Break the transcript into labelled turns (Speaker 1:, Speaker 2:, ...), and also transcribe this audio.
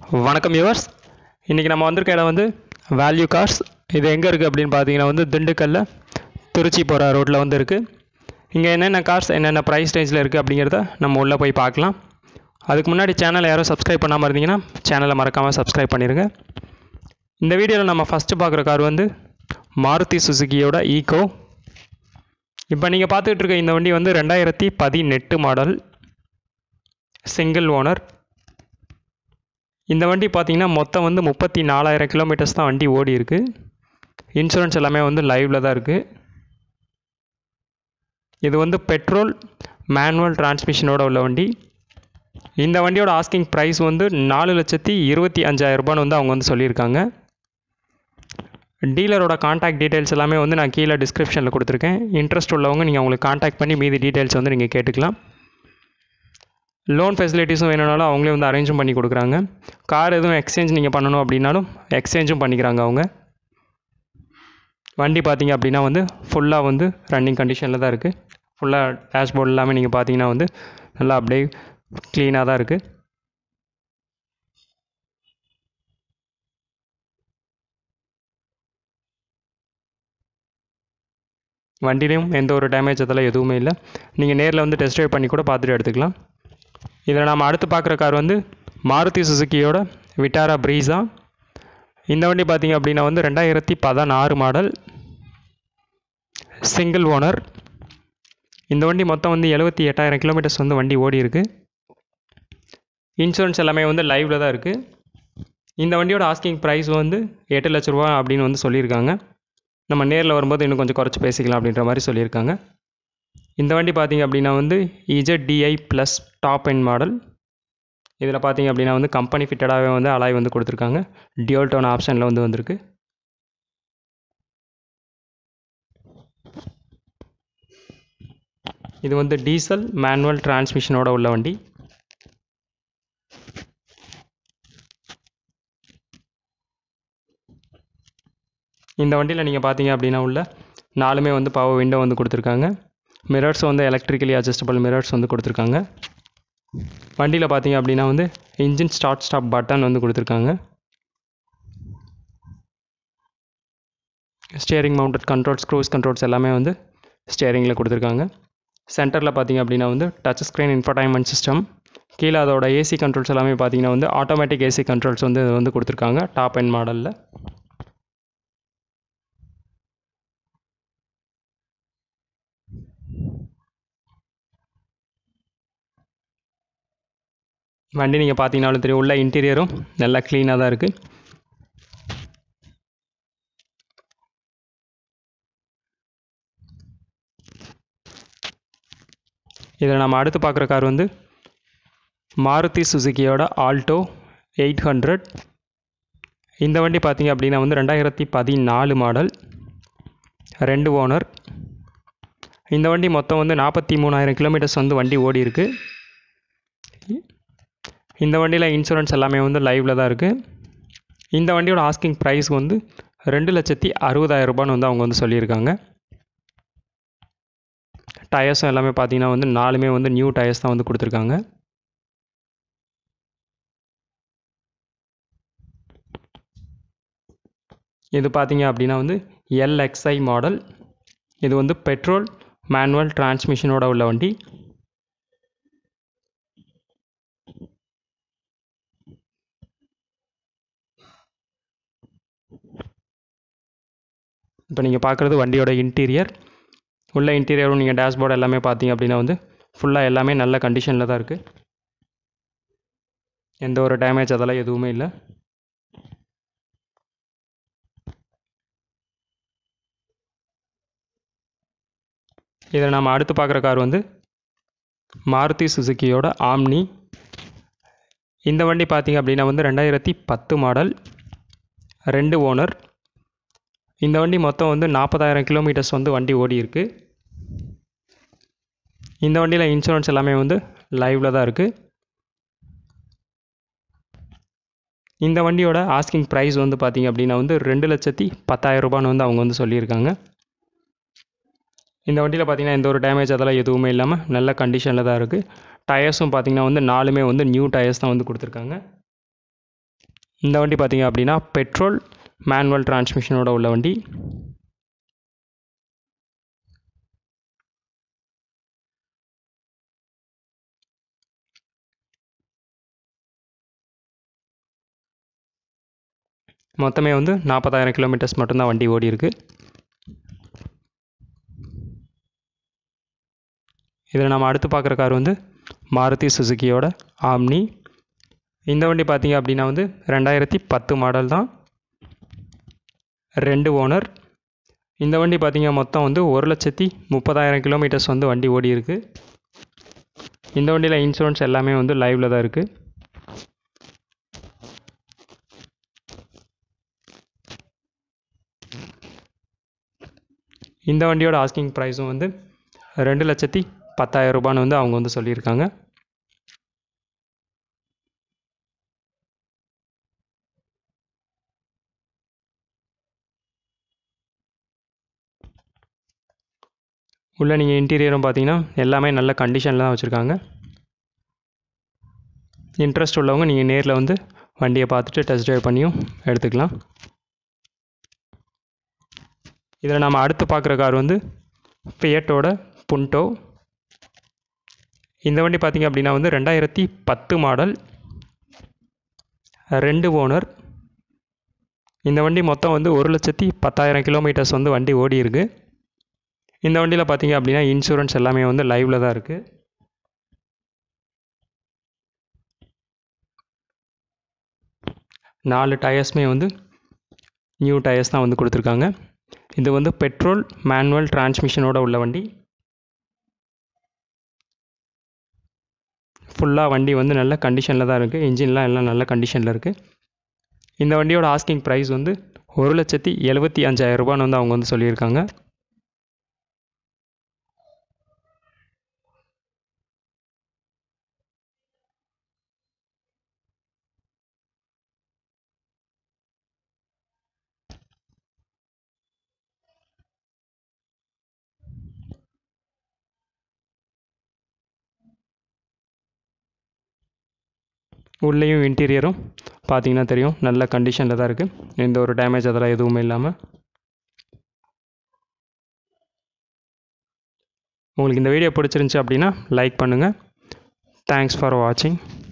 Speaker 1: வணக்கம் யுவர்ஸ் இன்றைக்கி நம்ம வந்திருக்க இடம் வந்து வேல்யூ கார்ஸ் இது எங்கே இருக்குது அப்படின்னு பார்த்தீங்கன்னா வந்து திண்டுக்கல்ல திருச்சி போகிற ரோட்டில் வந்து இருக்குது இங்கே என்னென்ன கார்ஸ் என்னென்ன ப்ரைஸ் ரேஞ்சில் இருக்குது அப்படிங்கிறத நம்ம உள்ளே போய் பார்க்கலாம் அதுக்கு முன்னாடி சேனலை யாரும் சப்ஸ்கிரைப் பண்ணாமல் இருந்தீங்கன்னா சேனலை மறக்காமல் சப்ஸ்கிரைப் பண்ணிடுங்க இந்த வீடியோவில் நம்ம ஃபஸ்ட்டு பார்க்குற கார் வந்து மாருதி சுசுகியோட ஈகோ இப்போ நீங்கள் பார்த்துக்கிட்டு இருக்க இந்த வண்டி வந்து ரெண்டாயிரத்தி பதினெட்டு மாடல் சிங்கிள் ஓனர் இந்த வண்டி பார்த்தீங்கன்னா மொத்தம் வந்து முப்பத்தி நாலாயிரம் கிலோமீட்டர்ஸ் தான் வண்டி ஓடி இருக்கு இன்சூரன்ஸ் எல்லாமே வந்து லைவில் தான் இருக்குது இது வந்து பெட்ரோல் மேனுவல் டிரான்ஸ்மிஷனோட உள்ள வண்டி இந்த வண்டியோட ஆஸ்கிங் ப்ரைஸ் வந்து நாலு லட்சத்தி இருபத்தி அஞ்சாயிரம் ரூபான்னு வந்து அவங்க வந்து சொல்லியிருக்காங்க டீலரோட காண்டாக்ட் டீட்டெயில்ஸ் எல்லாமே வந்து நான் கீழே டிஸ்கிரிப்ஷனில் கொடுத்துருக்கேன் இன்ட்ரெஸ்ட் உள்ளவங்க நீங்கள் அவங்களுக்கு காண்டாக்ட் பண்ணி மீதி டீட்டெயில்ஸ் வந்து நீங்கள் கேட்டுக்கலாம் லோன் ஃபெசிலிட்டிஸும் வேணும்னாலும் அவங்களே வந்து அரேஞ்சும் பண்ணி கொடுக்குறாங்க கார் எதுவும் எக்ஸ்சேஞ்ச் நீங்கள் பண்ணணும் அப்படின்னாலும் எக்ஸ்சேஞ்சும் பண்ணிக்கிறாங்க அவங்க வண்டி பார்த்தீங்க அப்படின்னா வந்து ஃபுல்லாக வந்து ரன்னிங் கண்டிஷனில் தான் இருக்குது ஃபுல்லாக டேஷ்போர்ட் எல்லாமே நீங்கள் பார்த்தீங்கன்னா வந்து நல்லா அப்படியே க்ளீனாக தான் இருக்குது வண்டிலையும் எந்த ஒரு டேமேஜ் அதெல்லாம் எதுவுமே இல்லை நீங்கள் நேரில் வந்து டெஸ்ட் ட்ரைவ் பண்ணி கூட பார்த்துட்டு எடுத்துக்கலாம் இதில் நாம் அடுத்து பார்க்குற கார் வந்து மாருதி சுசுக்கியோட விட்டாரா ப்ரீஸா இந்த வண்டி பார்த்தீங்க அப்படின்னா வந்து ரெண்டாயிரத்தி பதினாறு மாடல் சிங்கிள் ஓனர் இந்த வண்டி மொத்தம் வந்து எழுபத்தி எட்டாயிரம் கிலோமீட்டர்ஸ் வந்து வண்டி ஓடி இருக்கு இன்சூரன்ஸ் எல்லாமே வந்து லைவில் தான் இருக்குது இந்த வண்டியோட ஆஸ்கிங் ப்ரைஸ் வந்து எட்டு லட்ச ரூபா அப்படின்னு வந்து சொல்லியிருக்காங்க நம்ம நேரில் வரும்போது இன்னும் கொஞ்சம் குறைச்சி பேசிக்கலாம் அப்படின்ற மாதிரி சொல்லியிருக்காங்க இந்த வண்டி பார்த்தீங்க அப்படின்னா வந்து Z plus top end model இதில் பார்த்தீங்க அப்படின்னா வந்து கம்பெனி ஃபிட்டடாகவே வந்து அலாய் வந்து கொடுத்துருக்காங்க டியோல் டோன் ஆப்ஷனில் வந்து வந்திருக்கு இது வந்து டீசல் மேனுவல் டிரான்ஸ்மிஷனோட உள்ள வண்டி இந்த வண்டியில் நீங்கள் பார்த்தீங்க அப்படின்னா உள்ள நாலுமே வந்து பவர் விண்டோ வந்து கொடுத்துருக்காங்க மிரர்ஸ் வந்து எலக்ட்ரிக்கலி அட்ஜஸ்டபிள் மிரர்ஸ் வந்து கொடுத்துருக்காங்க வண்டியில் பார்த்தீங்க அப்படின்னா வந்து இன்ஜின் ஸ்டார்ட் ஸ்டாப் பட்டன் வந்து கொடுத்துருக்காங்க steering mounted controls cruise controls எல்லாமே வந்து ஸ்டியரிங்கில் கொடுத்துருக்காங்க சென்டரில் பார்த்தீங்க அப்படின்னா வந்து டச் ஸ்க்ரீன் இன்ஃபர்டைன்மெண்ட் சிஸ்டம் கீழே அதோட ஏசி கண்ட்ரோல்ஸ் எல்லாமே பார்த்தீங்கன்னா வந்து ஆட்டோமேட்டிக் ஏசி கண்ட்ரோல்ஸ் வந்து இது வந்து கொடுத்துருக்காங்க டாப் எண்ட் மாடலில் வண்டி நீங்கள் பார்த்தீங்கனாலும் தெரியும் உள்ள இன்டீரியரும் நல்லா க்ளீனாக தான் இருக்குது இதில் நம்ம அடுத்து பார்க்குற கார் வந்து மாருதி சுசுகியோட ஆல்டோ எயிட் ஹண்ட்ரட் இந்த வண்டி பார்த்தீங்க அப்படின்னா வந்து ரெண்டாயிரத்தி பதினாலு மாடல் ரெண்டு ஓனர் இந்த வண்டி மொத்தம் வந்து நாற்பத்தி மூணாயிரம் கிலோமீட்டர்ஸ் வந்து வண்டி ஓடி இருக்குது இந்த வண்டியில் இன்சூரன்ஸ் எல்லாமே வந்து லைவில் தான் இருக்குது இந்த வண்டியோட ஆஸ்கிங் ப்ரைஸ் வந்து ரெண்டு லட்சத்தி அறுபதாயிரம் ரூபான்னு வந்து அவங்க வந்து சொல்லியிருக்காங்க டயர்ஸும் எல்லாமே பார்த்தீங்கன்னா வந்து நாலுமே வந்து நியூ டயர்ஸ் தான் வந்து கொடுத்துருக்காங்க இது பார்த்தீங்க அப்படின்னா வந்து எல்எக்ஸ்ஐ மாடல் இது வந்து பெட்ரோல் மேனுவல் டிரான்ஸ்மிஷனோட உள்ள வண்டி இப்போ நீங்கள் பார்க்குறது வண்டியோட இன்டீரியர் உள்ள இன்டீரியரும் நீங்கள் டேஷ்போர்டு எல்லாமே பார்த்தீங்க அப்படின்னா வந்து ஃபுல்லாக எல்லாமே நல்ல கண்டிஷனில் தான் இருக்குது எந்த ஒரு டேமேஜ் அதெல்லாம் எதுவுமே இல்லை இதில் நம்ம அடுத்து பார்க்குற கார் வந்து மாருதி சுசுக்கியோட ஆம்னி இந்த வண்டி பார்த்தீங்க அப்படின்னா வந்து ரெண்டாயிரத்தி பத்து மாடல் ரெண்டு ஓனர் இந்த வண்டி மொத்தம் வந்து நாற்பதாயிரம் கிலோமீட்டர்ஸ் வந்து வண்டி ஓடி இருக்கு இந்த வண்டியில் இன்சூரன்ஸ் எல்லாமே வந்து லைவில் தான் இருக்குது இந்த வண்டியோட ஆஸ்கிங் ப்ரைஸ் வந்து பார்த்தீங்க அப்படின்னா வந்து ரெண்டு லட்சத்தி பத்தாயிரம் ரூபான்னு வந்து அவங்க வந்து சொல்லியிருக்காங்க இந்த வண்டியில் பார்த்தீங்கன்னா எந்த ஒரு டேமேஜ் அதெல்லாம் எதுவுமே இல்லாமல் நல்ல கண்டிஷனில் தான் இருக்குது டயர்ஸும் பார்த்தீங்கன்னா வந்து நாலுமே வந்து நியூ டயர்ஸ் தான் வந்து கொடுத்துருக்காங்க இந்த வண்டி பார்த்தீங்க அப்படின்னா பெட்ரோல் மேனுவல் டிரான்ஸ்மிஷனோட உள்ள வண்டி மொத்தமே வந்து நாற்பதாயிரம் கிலோமீட்டர்ஸ் மட்டும்தான் வண்டி ஓடி இருக்கு இதில் நம்ம அடுத்து பார்க்குற கார் வந்து மாருதி சுசுக்கியோட ஆம்னி இந்த வண்டி பார்த்தீங்க அப்படின்னா வந்து ரெண்டாயிரத்தி பத்து மாடல் தான் ரெண்டு ஓனர் இந்த வண்டி பார்த்தீங்க மொத்தம் வந்து ஒரு லட்சத்தி முப்பதாயிரம் கிலோமீட்டர்ஸ் வந்து வண்டி ஓடி இருக்கு இந்த வண்டியில் இன்சூரன்ஸ் எல்லாமே வந்து லைவில் தான் இருக்குது இந்த வண்டியோட ஆஸ்கிங் ப்ரைஸும் வந்து ரெண்டு லட்சத்தி பத்தாயிரம் ரூபான்னு வந்து அவங்க வந்து சொல்லியிருக்காங்க உள்ளே நீங்கள் இன்டீரியரும் பார்த்தீங்கன்னா எல்லாமே நல்ல கண்டிஷனில் தான் வச்சுருக்காங்க இன்ட்ரெஸ்ட் உள்ளவங்க நீங்கள் நேரில் வந்து வண்டியை பார்த்துட்டு டெஸ்ட் ட்ரைவ் பண்ணியும் எடுத்துக்கலாம் இதில் நம்ம அடுத்து பார்க்குற கார் வந்து ஃபியட்டோட புண்டோ இந்த வண்டி பார்த்திங்க அப்படின்னா வந்து ரெண்டாயிரத்தி பத்து மாடல் ரெண்டு ஓனர் இந்த வண்டி மொத்தம் வந்து ஒரு லட்சத்தி பத்தாயிரம் கிலோமீட்டர்ஸ் வந்து வண்டி ஓடி இருக்கு இந்த வண்டியில் பார்த்தீங்க அப்படின்னா இன்சூரன்ஸ் எல்லாமே வந்து லைவில் தான் இருக்குது நாலு டயர்ஸுமே வந்து நியூ டயர்ஸ் தான் வந்து கொடுத்துருக்காங்க இது வந்து பெட்ரோல் மேனுவல் டிரான்ஸ்மிஷனோட உள்ள வண்டி ஃபுல்லாக வண்டி வந்து நல்ல கண்டிஷனில் தான் இருக்குது இன்ஜின்லாம் எல்லாம் நல்ல கண்டிஷனில் இருக்குது இந்த வண்டியோட ஆஸ்கிங் ப்ரைஸ் வந்து ஒரு லட்சத்தி எழுபத்தி அஞ்சாயிரம் ரூபான்னு வந்து அவங்க வந்து சொல்லியிருக்காங்க உள்ளேயும் இன்டீரியரும் பார்த்தீங்கன்னா தெரியும் நல்ல கண்டிஷனில் தான் இருக்குது எந்த ஒரு டேமேஜ் அதெல்லாம் எதுவுமே இல்லாமல் உங்களுக்கு இந்த வீடியோ பிடிச்சிருந்துச்சி அப்படின்னா லைக் பண்ணுங்கள் தேங்க்ஸ் ஃபார் வாட்சிங்